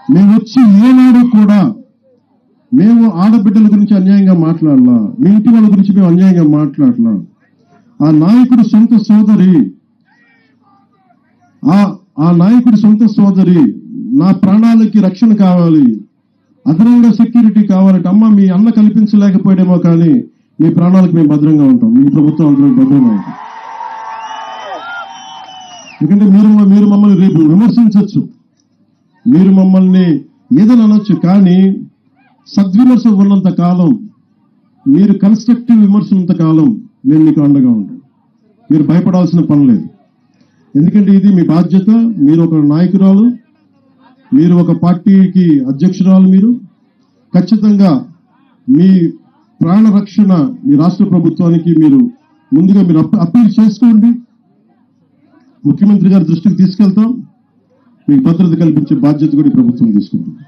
మేము వచ్చి ఏనాడు కూడా మేము ఆడబిడ్డల గురించి అన్యాయంగా మాట్లాడలా మీ ఇంటి వాళ్ళ గురించి మేము అన్యాయంగా మాట్లాడలా ఆ నాయకుడు సొంత సోదరి ఆ ఆ నాయకుడి సొంత సోదరి నా ప్రాణాలకి రక్షణ కావాలి అదనంగా సెక్యూరిటీ కావాలంటే అమ్మ మీ అన్న కల్పించలేకపోయాడేమో కానీ మీ ప్రాణాలకు మేము భద్రంగా ఉంటాం మీ ప్రభుత్వం అందరం భద్రంగా ఉంటాం ఎందుకంటే మీరు మీరు మమ్మల్ని రేపు విమర్శించవచ్చు మీరు మమ్మల్ని ఏదైనా అనొచ్చు కానీ సద్విమర్శ ఉన్నంత కాలం మీరు కన్స్ట్రక్టివ్ విమర్శ ఉన్నంత కాలం నేను మీకు అండగా ఉంటాను మీరు భయపడాల్సిన పని లేదు ఎందుకంటే ఇది మీ బాధ్యత మీరు ఒక నాయకురాలు మీరు ఒక పార్టీకి అధ్యక్షురాలు మీరు ఖచ్చితంగా మీ ప్రాణ రక్షణ ఈ రాష్ట్ర ప్రభుత్వానికి మీరు ముందుగా మీరు అప్ప- అప్పీల్ చేసుకోండి ముఖ్యమంత్రి గారి దృష్టికి తీసుకెళ్తాం మీకు భద్రత కల్పించే బాధ్యత కూడా ఈ ప్రభుత్వం తీసుకుంటుంది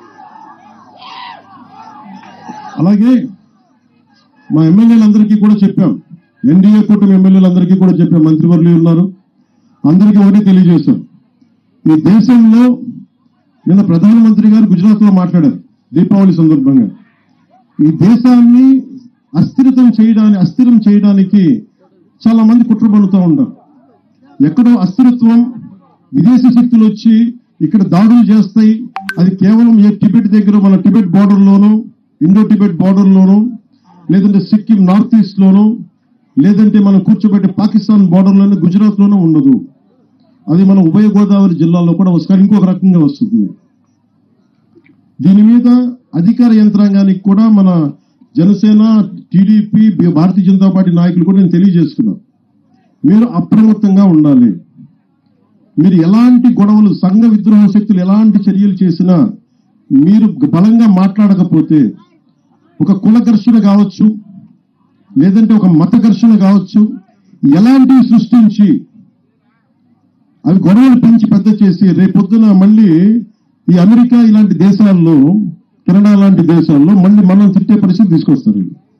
అలాగే మా ఎమ్మెల్యేలందరికీ కూడా చెప్పాం ఎన్డీఏ కూటమి ఎమ్మెల్యేలందరికీ కూడా చెప్పాం మంత్రివర్యులు ఉన్నారు అందరికీ ఒకటే తెలియజేశాం ఈ దేశంలో నిన్న ప్రధానమంత్రి గారు గుజరాత్ లో మాట్లాడారు దీపావళి సందర్భంగా ఈ దేశాన్ని అస్థిరతం చేయడానికి అస్థిరం చేయడానికి చాలా మంది కుట్ర పడుతూ ఉంటారు ఎక్కడో అస్థిరత్వం విదేశీ శక్తులు వచ్చి ఇక్కడ దాడులు చేస్తాయి అది కేవలం ఏ టిబెట్ దగ్గర మన టిబెట్ బార్డర్ లోను ఇండో టిబెట్ బార్డర్ లోను లేదంటే సిక్కిం నార్త్ ఈస్ట్ లోను లేదంటే మనం కూర్చోబెట్టే పాకిస్తాన్ బార్డర్ లోనే గుజరాత్ లోనూ ఉండదు అది మన ఉభయ గోదావరి జిల్లాలో కూడా వస్తుంది ఇంకొక రకంగా వస్తుంది దీని మీద అధికార యంత్రాంగానికి కూడా మన జనసేన టీడీపీ భారతీయ జనతా పార్టీ నాయకులు కూడా నేను తెలియజేస్తున్నాను మీరు అప్రమత్తంగా ఉండాలి మీరు ఎలాంటి గొడవలు సంఘ విద్రోహ శక్తులు ఎలాంటి చర్యలు చేసినా మీరు బలంగా మాట్లాడకపోతే ఒక కుల ఘర్షణ కావచ్చు లేదంటే ఒక మత ఘర్షణ కావచ్చు ఎలాంటివి సృష్టించి అవి గొడవలు పెంచి పెద్ద చేసి రేపొద్దున మళ్ళీ ఈ అమెరికా ఇలాంటి దేశాల్లో కెనడా లాంటి దేశాల్లో మళ్ళీ మనం తిట్టే పరిస్థితి తీసుకొస్తారు వీళ్ళు.